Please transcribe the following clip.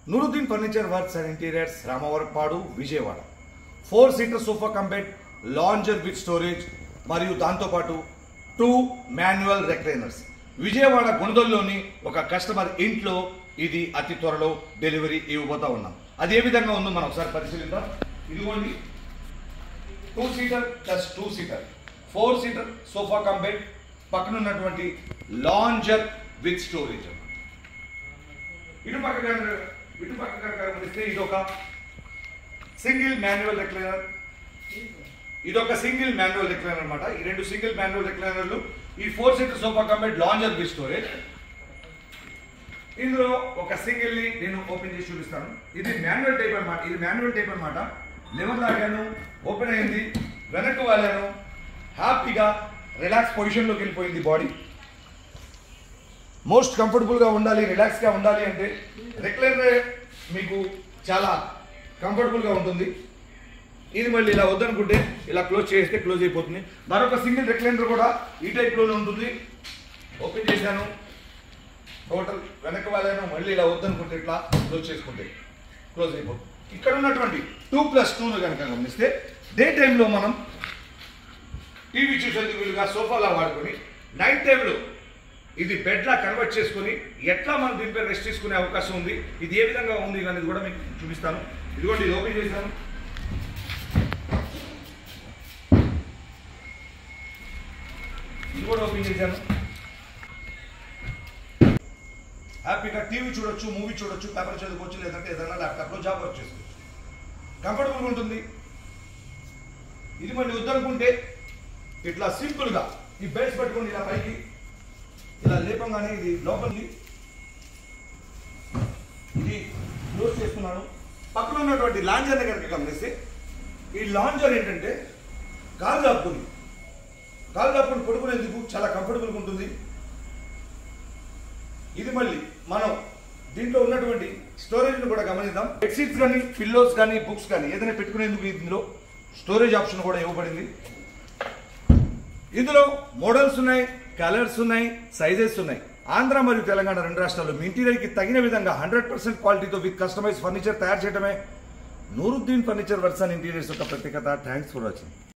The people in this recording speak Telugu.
Nooruddin furniture works and interiors Ramavarappadu Vijayawada four seater sofa cum bed lounger with storage మరియు దాంతోపాటు టూ మాన్యువల్ రెక్లైనర్స్ విజయవాడ గుణదల్లోని ఒక కస్టమర్ ఇంట్లో ఇది అతి త్వరలో డెలివరీ ఇవ్వబోతా ఉన్నాం అది ఏ విధంగా ఉందో మనం ఒకసారి పరిశీలిద్దాం ఇదిగోండి two seater plus two seater four seater sofa cum bed పక్కన ఉన్నటువంటి లాంజర్ విత్ స్టోరేజ్ ఇటు పక్క కనుక ఇటు పక్క కనుక గమనిస్తే ఇది ఒక సింగిల్ మాన్యువల్ రెక్లైనర్ ఇది ఒక సింగిల్ మాన్యువల్ రెక్లైనర్ అన్నమాట ఈ రెండు సింగిల్ మాన్యువల్ రెక్లైనర్లు ఈ four seater sofa cum bed lounger with storage ఇందులో ఒక సింగిల్ ని నేను ఓపెన్ చేసి చూపిస్తాను ఇది మాన్యువల్ టైప్ అన్నమాట ఇది మాన్యువల్ టైప్ అన్నమాట లెవెల్ లాగాను ఓపెన్ అయింది వెనక్కి వాళ్ళాను హ్యాపీగా రిలాక్స్ పొజిషన్లోకి వెళ్ళిపోయింది బాడీ మోస్ట్ కంఫర్టబుల్గా ఉండాలి రిలాక్స్గా ఉండాలి అంటే రెక్లైనర్ మీకు చాలా కంఫర్టబుల్గా ఉంటుంది ఇది మళ్ళీ ఇలా వద్దనుకుంటే ఇలా క్లోజ్ చేస్తే క్లోజ్ అయిపోతుంది మరొక సింగిల్ రెక్లైనర్ కూడా ఈ టైప్లోనే ఉంటుంది ఓపెన్ చేశాను టోటల్ వెనక వాళ్ళను మళ్ళీ ఇలా వద్దనుకుంటే ఇట్లా క్లోజ్ చేసుకుంటే క్లోజ్ అయిపోతుంది ఇక్కడ ఉన్నటువంటి టూ ప్లస్ టూను కనుక గమనిస్తే డే టైంలో మనం టీవీ చూసేందుకు వీలుగా సోఫాలా వాడుకొని నైట్ టైంలో ఇది బెడ్లా కన్వర్ట్ చేసుకొని ఎట్లా మనం దీనిపై రెస్ట్ తీసుకునే అవకాశం ఉంది ఇది ఏ విధంగా ఉంది అనేది కూడా మీకు చూపిస్తాను ఇదిగోండి ఇది ఓపెన్ చేశాను ఇది కూడా ఓపెన్ చేశాను హ్యాపీగా టీవీ చూడొచ్చు మూవీ చూడొచ్చు పేపర్ చదువుకోవచ్చు లేదంటే ఏదైనా ల్యాప్టాప్లో జాబ్ వర్క్ చేసుకోవచ్చు కంఫర్టబుల్గా ఉంటుంది ఇది మళ్ళీ వద్దనుకుంటే ఇట్లా సింపుల్గా ఈ బెడ్స్ పెట్టుకొని ఇలా పైకి ఇలా లేపంగానే ఇది లోపలికి ఇది క్లోజ్ చేస్తున్నాను పక్కన ఉన్నటువంటి లాంజర్ కనుక గమనిస్తే ఈ లాంజర్ ఏంటంటే కాలు దాపుకుని కాలు దాపుకుని పడుకునేందుకు చాలా కంఫర్టబుల్గా ఉంటుంది ఇది మళ్ళీ మనం దీంట్లో ఉన్నటువంటి స్టోరేజ్ కూడా గమనిద్దాం బెడ్షీట్స్ కానీ పిల్లోస్ కానీ బుక్స్ కానీ ఏదైనా పెట్టుకునేందుకు ఇందులో స్టోరేజ్ ఆప్షన్ కూడా ఇవ్వబడింది ఇందులో మోడల్స్ ఉన్నాయి కలర్స్ ఉన్నాయి సైజెస్ ఉన్నాయి ఆంధ్ర మరియు తెలంగాణ రెండు రాష్ట్రాల్లో మీ ఇంటీరియర్కి తగిన విధంగా హండ్రెడ్ పర్సెంట్ క్వాలిటీతో విత్ కస్టమైజ్ ఫర్నిచర్ తయారు చేయడమే నూరుద్దీన్ ఫర్నిచర్ వర్సన్ ఇంటీరియర్స్ యొక్క ప్రత్యేకత థ్యాంక్స్ ఫర్ వాచింగ్